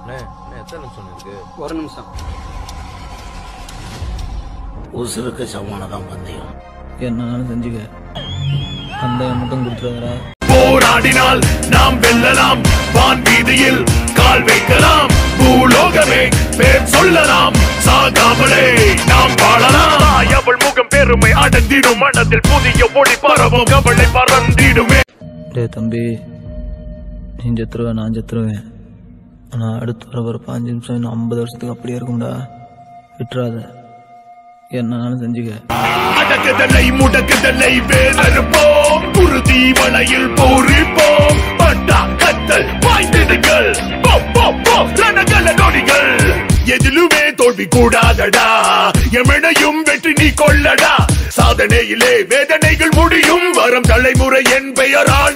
அண்ணே அண்ணே எத்தனை நிமிஷம் இருக்கு ஒரு நிமிஷம் உசுருக்கு சமானதான் பந்தயம் என்னாலும் செஞ்சுக்க பந்தயம் மட்டும் கொடுத்துருவாரா போராடினால் நாம் வெல்லலாம் வான் வீதியில் கால் வைக்கலாம் பூலோகமே பேர் சொல்லலாம் சாகாமலே நாம் வாழலாம் அவள் முகம் பெருமை அடர்ந்திடும் மனதில் புதிய ஒளி பரவும் கவலை பறந்திடுமே டேய் தம்பி நீ செத்துருவேன் நான் செத்துருவேன் ஆனால் அடுத்து வர ஒரு பாஞ்சு நிமிஷம் இன்னும் ஐம்பது வருஷத்துக்கு அப்படியே இருக்கும்டா விட்டுறாத என்னாலும் செஞ்சுக்க அடக்குதலை முடக்குதலை வேலறுப்போம் குருதி வலையில் போரிப்போம் பட்டா கத்தல் வாய்ந்திடுங்கள் போ, போ, போ, ரணகல நொடிகள் எதிலுமே தோல்வி கூடாதடா எமனையும் வெற்றி நீ கொள்ளடா சாதனையிலே வேதனைகள் முடியும் வரும் தலைமுறை என் பெயரால்